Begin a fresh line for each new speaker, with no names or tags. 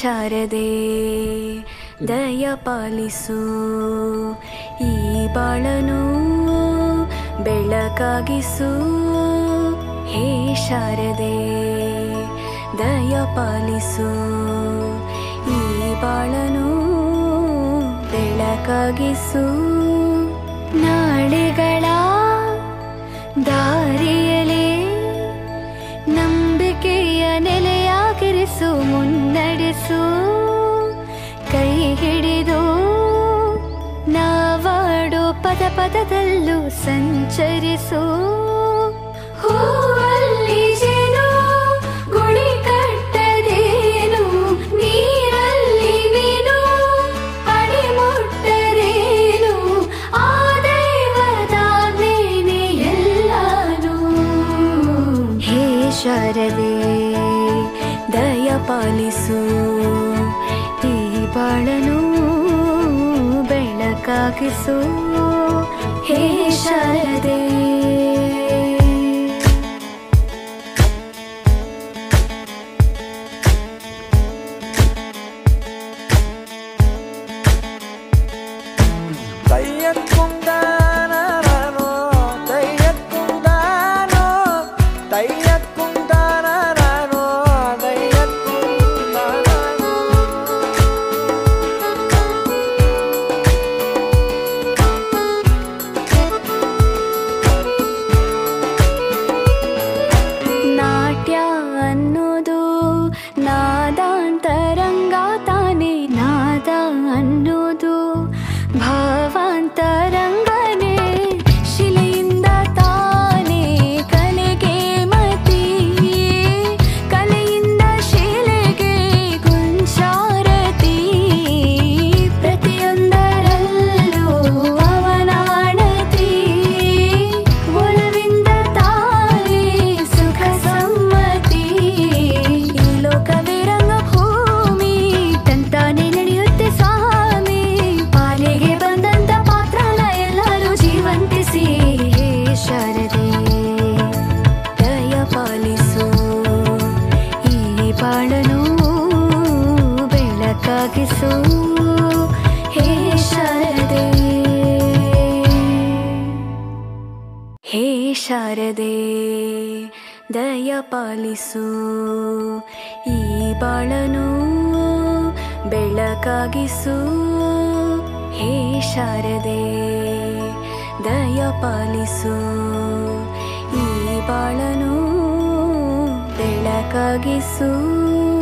ಶಾರದೆ ದಯ ಪಾಲಿಸು ಈ ಬಾಳನು ಬೆಳಕಾಗಿಸು ಹೇ ಶಾರದೆ ದಯ ಪಾಲಿಸು ಈ ಬಾಳನು ಬೆಳಕಾಗಿಸು ನಾಳೆಗಳ ದಾರಿಯಲೇ ನಂಬಿಕೆಯ ನೆಲೆಯಾಗಿರಿಸು ಮುನ್ನಡೆಸು ಕೈ ಹಿಡಿದು ನಾವಾಡೋ ಪದ ಪದದಲ್ಲೂ ಸಂಚರಿಸು ಹೂವಲ್ಲಿ ಜೇನು ಗುಡಿ ಕಟ್ಟದೇನು ನೀರಲ್ಲಿ ಮೀನು ಅಡಿ ಮುಟ್ಟರೇನು ಆ ದೈವದಾಜ್ಞೆನೇ ಎಲ್ಲಾನು ಹೇ ಶಾರದೆ ದಯ ಪಾಲಿಸು ಈ ಬಾಳನು ಬೆಳಕಾಗಿಸು ಹೇ ಶಾರದೆ
തയ്യക്കുണ്ടാനോ തയ്യക്കുണ്ടാനോ തയ്യക്കുണ്ടാനോ തയ്യക്കുണ്ടാനോ
ನಾಟ್ಯ ಅನ್ನೋದು ನಾದಾಂತರಂಗ ತಾನೇ ನಾದ ಅನ್ನೋದು ಭಾವಾಂತರಂಗನೇ ಶಿಲೆಯಿಂದ ತಾನೇ ಕಲೆಗೆ ಮತಿ ಕಲೆಯಿಂದ ಶಿಲೆಗೆ ಗುಂಚಾರತಿ ಪ್ರತಿಯೊಂದರಲ್ಲೂ ಅವನಾಣತಿ ಒಲವಿಂದ ತಾನೇ ಸುಖ ಸಮ್ಮತಿ ಈ ಲೋಕವೇ ರಂಗಭೂಮಿ ತಂತಾನೆ ನಡೆಯುತ್ತೆ ಸ್ವಾಮಿ ಪಾಲಿಗೆ ಬಂದಂತ ಪಾತ್ರನ ಎಲ್ಲರೂ ಜೀವಂತಿಸಿ ಹೇ ಶಾರದೆ ದಯ ಪಾಲಿಸು ಈ ಬಾಳನು ಬೆಳಕಾಗಿಸು ಹೇ ಶಾರದೆ ಹೇ ಶಾರದೆ ದಯ ಪಾಲಿಸು ಈ ಬಾಳನು ಬೆಳಕಾಗಿಸು ಹೇ ಶಾರದೆ ದಯ ಪಾಲಿಸು ಈ ಬಾಳನು ಬೆಳಕಾಗಿಸು